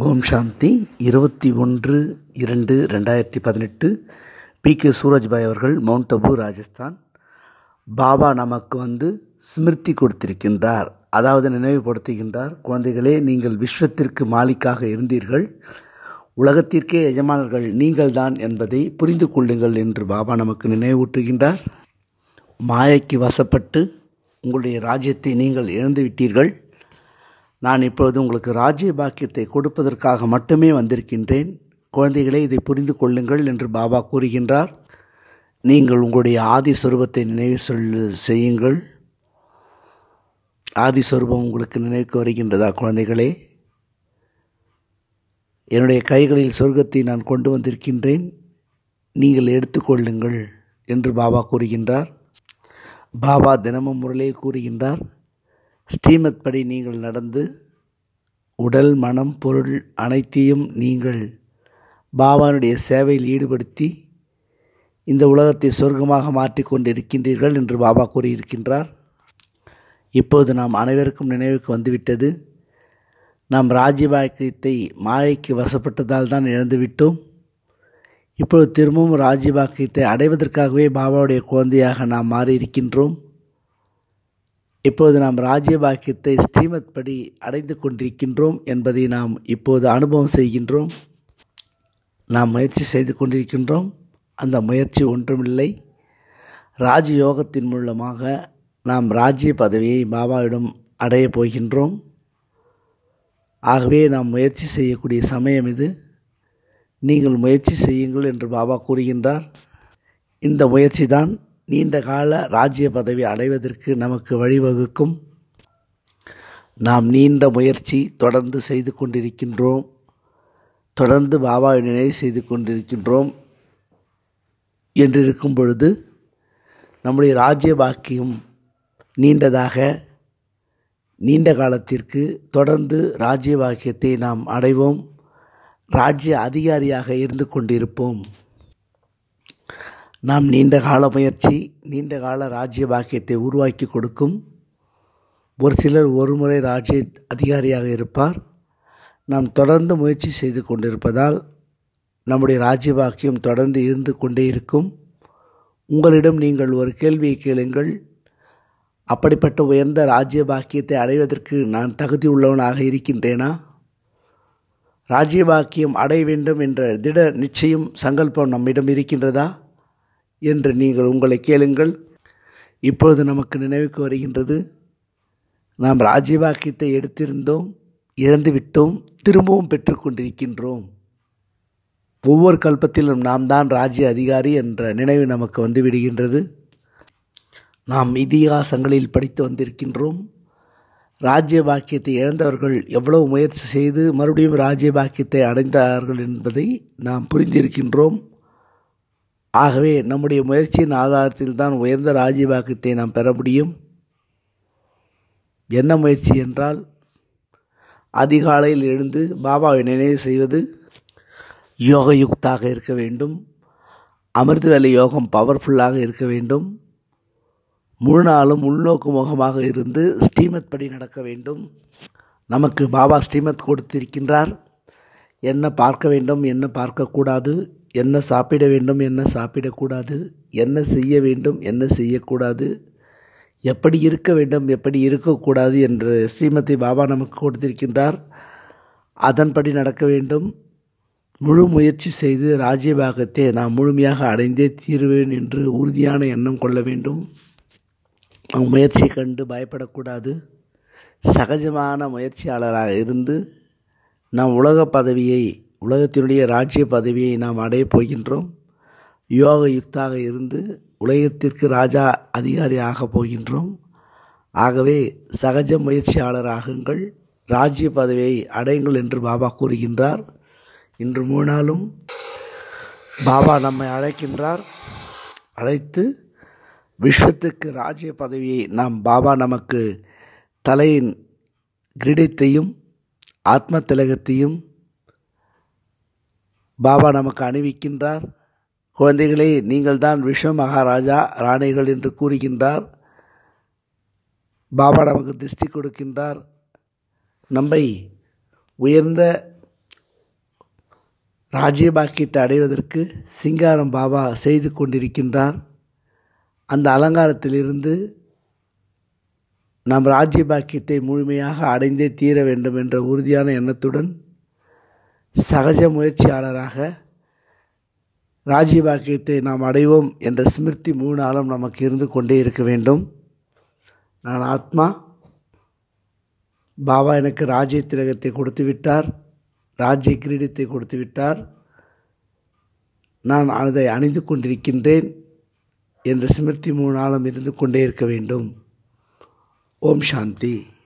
ஓம் சாந்தி இருபத்தி ஒன்று இரண்டு ரெண்டாயிரத்தி பதினெட்டு பி கே சூரஜ்பாய் அவர்கள் மவுண்ட் அபு ராஜஸ்தான் பாபா நமக்கு வந்து ஸ்மிருதி கொடுத்திருக்கின்றார் அதாவது நினைவுபடுத்துகின்றார் குழந்தைகளே நீங்கள் விஸ்வத்திற்கு மாலிக்காக இருந்தீர்கள் உலகத்திற்கே எஜமானர்கள் நீங்கள்தான் என்பதை புரிந்து கொள்ளுங்கள் என்று பாபா நமக்கு நினைவூட்டுகின்றார் மாயைக்கு வசப்பட்டு உங்களுடைய ராஜ்யத்தை நீங்கள் இழந்துவிட்டீர்கள் நான் இப்பொழுது உங்களுக்கு ராஜ்ய பாக்கியத்தை கொடுப்பதற்காக மட்டுமே வந்திருக்கின்றேன் குழந்தைகளே இதை புரிந்து கொள்ளுங்கள் என்று பாபா கூறுகின்றார் நீங்கள் உங்களுடைய ஆதி சொரூபத்தை நினைவு சொல்லு செய்யுங்கள் ஆதி சொரூபம் உங்களுக்கு நினைவுக்கு வருகின்றதா குழந்தைகளே என்னுடைய கைகளில் சொர்க்கத்தை நான் கொண்டு வந்திருக்கின்றேன் நீங்கள் எடுத்துக்கொள்ளுங்கள் என்று பாபா கூறுகின்றார் பாபா தினமும் முறையில் கூறுகின்றார் ஸ்ரீமத் படி நீங்கள் நடந்து உடல் மனம் பொருள் அனைத்தையும் நீங்கள் பாபானுடைய சேவையில் ஈடுபடுத்தி இந்த உலகத்தை சொர்க்கமாக மாற்றிக்கொண்டிருக்கின்றீர்கள் என்று பாபா கூறியிருக்கின்றார் இப்போது நாம் அனைவருக்கும் நினைவுக்கு வந்துவிட்டது நாம் ராஜ்யபாக்கியத்தை மாயைக்கு வசப்பட்டதால் தான் இழந்துவிட்டோம் இப்பொழுது திரும்பவும் ராஜ்யபாக்கியத்தை அடைவதற்காகவே பாபாவுடைய குழந்தையாக நாம் மாறியிருக்கின்றோம் இப்போது நாம் ராஜ்யபாக்கியத்தை ஸ்ரீமத் படி அடைந்து கொண்டிருக்கின்றோம் என்பதை நாம் இப்போது அனுபவம் செய்கின்றோம் நாம் முயற்சி செய்து கொண்டிருக்கின்றோம் அந்த முயற்சி ஒன்றுமில்லை ராஜயோகத்தின் மூலமாக நாம் ராஜ்ய பதவியை பாபாவிடம் அடையப் போகின்றோம் ஆகவே நாம் முயற்சி செய்யக்கூடிய சமயம் இது நீங்கள் முயற்சி செய்யுங்கள் என்று பாபா கூறுகின்றார் இந்த முயற்சி தான் நீண்ட கால ராஜ்ய பதவி அடைவதற்கு நமக்கு வழிவகுக்கும் நாம் நீண்ட முயற்சி தொடர்ந்து செய்து கொண்டிருக்கின்றோம் தொடர்ந்து பாபாவை நினைவு செய்து கொண்டிருக்கின்றோம் என்றிருக்கும் பொழுது நம்முடைய ராஜ்ய பாக்கியம் நீண்டதாக நீண்ட காலத்திற்கு தொடர்ந்து ராஜ்ய பாக்கியத்தை நாம் அடைவோம் ராஜ்ய அதிகாரியாக இருந்து கொண்டிருப்போம் நாம் நீண்ட கால முயற்சி நீண்ட கால ராஜ்ய பாக்கியத்தை உருவாக்கி கொடுக்கும் ஒரு சிலர் ஒரு முறை ராஜ்ய அதிகாரியாக இருப்பார் நாம் தொடர்ந்து முயற்சி செய்து கொண்டிருப்பதால் நம்முடைய ராஜ்ய பாக்கியம் தொடர்ந்து இருந்து கொண்டே இருக்கும் உங்களிடம் நீங்கள் ஒரு கேள்வியை கேளுங்கள் அப்படிப்பட்ட உயர்ந்த ராஜ்ய பாக்கியத்தை அடைவதற்கு நான் தகுதி உள்ளவனாக இருக்கின்றேனா ராஜ்ய பாக்கியம் அடைய வேண்டும் என்ற திட நிச்சயம் சங்கல்பம் நம்மிடம் இருக்கின்றதா என்று நீங்கள் உங்களை கேளுங்கள் இப்பொழுது நமக்கு நினைவுக்கு வருகின்றது நாம் ராஜ்ய பாக்கியத்தை எடுத்திருந்தோம் இழந்துவிட்டோம் திரும்பவும் பெற்றுக்கொண்டிருக்கின்றோம் ஒவ்வொரு கல்பத்திலும் நாம் தான் ராஜ்ய அதிகாரி என்ற நினைவு நமக்கு வந்து விடுகின்றது நாம் இதிகாசங்களில் படித்து வந்திருக்கின்றோம் ராஜ்ய பாக்கியத்தை இழந்தவர்கள் எவ்வளவு முயற்சி செய்து மறுபடியும் ராஜ்ய பாக்கியத்தை அடைந்தார்கள் என்பதை நாம் புரிந்திருக்கின்றோம் ஆகவே நம்முடைய முயற்சியின் ஆதாரத்தில் தான் உயர்ந்த ராஜ்ய பாக்கியத்தை நாம் பெற முடியும் என்ன முயற்சி என்றால் அதிகாலையில் எழுந்து பாபாவை நினைவு செய்வது யோக யுக்தாக இருக்க வேண்டும் அமிர்த வேலை யோகம் பவர்ஃபுல்லாக இருக்க வேண்டும் முழு நாளும் உள்நோக்கு முகமாக இருந்து ஸ்ரீமத் படி நடக்க வேண்டும் நமக்கு பாபா ஸ்ரீமத் கொடுத்திருக்கின்றார் என்ன பார்க்க வேண்டும் என்ன பார்க்கக்கூடாது என்ன சாப்பிட வேண்டும் என்ன சாப்பிடக்கூடாது என்ன செய்ய வேண்டும் என்ன செய்யக்கூடாது எப்படி இருக்க வேண்டும் எப்படி இருக்கக்கூடாது என்று ஸ்ரீமதி பாபா நமக்கு கொடுத்திருக்கின்றார் அதன்படி நடக்க வேண்டும் முழு முயற்சி செய்து ராஜ்யபாகத்தை நான் முழுமையாக அடைந்தே தீருவேன் என்று உறுதியான எண்ணம் கொள்ள வேண்டும் முயற்சியை கண்டு பயப்படக்கூடாது சகஜமான முயற்சியாளராக இருந்து நாம் உலக பதவியை உலகத்தினுடைய ராஜ்ய பதவியை நாம் அடையப் போகின்றோம் யோக யுக்தாக இருந்து உலகத்திற்கு ராஜா அதிகாரி ஆகப் போகின்றோம் ஆகவே சகஜ முயற்சியாளராகுங்கள் ராஜ்ய பதவியை அடையுங்கள் என்று பாபா கூறுகின்றார் இன்று மூணு நாளும் பாபா நம்மை அழைக்கின்றார் அழைத்து விஸ்வத்துக்கு ராஜ்ய பதவியை நாம் பாபா நமக்கு தலையின் கிரீடத்தையும் ஆத்ம திலகத்தையும் பாபா நமக்கு அணிவிக்கின்றார் குழந்தைகளே நீங்கள் தான் விஸ்வ மகாராஜா ராணிகள் என்று கூறுகின்றார் பாபா நமக்கு திருஷ்டி கொடுக்கின்றார் நம்மை உயர்ந்த ராஜ்யபாக்கியத்தை அடைவதற்கு சிங்காரம் பாபா செய்து கொண்டிருக்கின்றார் அந்த அலங்காரத்திலிருந்து நாம் ராஜ்யபாக்கியத்தை முழுமையாக அடைந்தே தீர வேண்டும் என்ற உறுதியான எண்ணத்துடன் சகஜ முயற்சியாளராக ராஜ்யபாக்கியத்தை நாம் அடைவோம் என்ற ஸ்மிருதி மூணு நாளும் நமக்கு இருந்து கொண்டே இருக்க வேண்டும் நான் ஆத்மா பாபா எனக்கு ராஜ்ய திலகத்தை கொடுத்து விட்டார் ராஜ்ய கிரீடத்தை கொடுத்து விட்டார் நான் அதை அணிந்து கொண்டிருக்கின்றேன் என்ற ஸ்மிருதி மூணு நாளும் இருந்து கொண்டே இருக்க வேண்டும் ஓம் சாந்தி